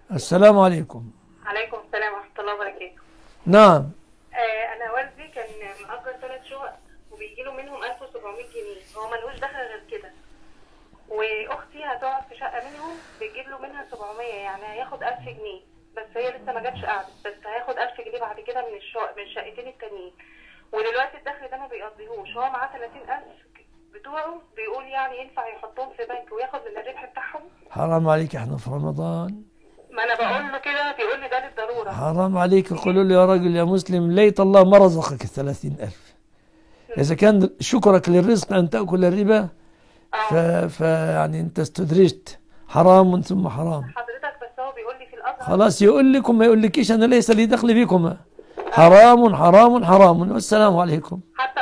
السلام عليكم عليكم السلام ورحمة الله وبركاته نعم آه أنا والدي كان مأجر ثلاث شقق وبيجي له منهم 1700 جنيه هو ملهوش دخل غير كده وأختي هتقعد في شقة منهم بيجيب له منها 700 يعني هياخد 1000 جنيه بس هي لسه ما جاتش قعدت بس هياخد 1000 جنيه بعد كده من الشقق من الشقتين التانيين ودلوقتي الدخل ده ما بيقضيهوش هو معاه 30000 بتوعه بيقول يعني ينفع يحطهم في بنك وياخد من الربح بتاعهم حرام عليك احنا في رمضان ما انا بقول له كده بيقول لي ده للضروره حرام عليك يقولوا له يا رجل يا مسلم ليت الله ما رزقك الثلاثين ألف إذا كان شكرك للرزق أن تأكل الربا ف... فيعني أنت استدرجت حرام ثم حرام حضرتك بس هو بيقول لي في الازهر خلاص يقول لكم ما يقول لكيش أنا ليس لي دخل بكم حرام حرام حرام والسلام عليكم حتى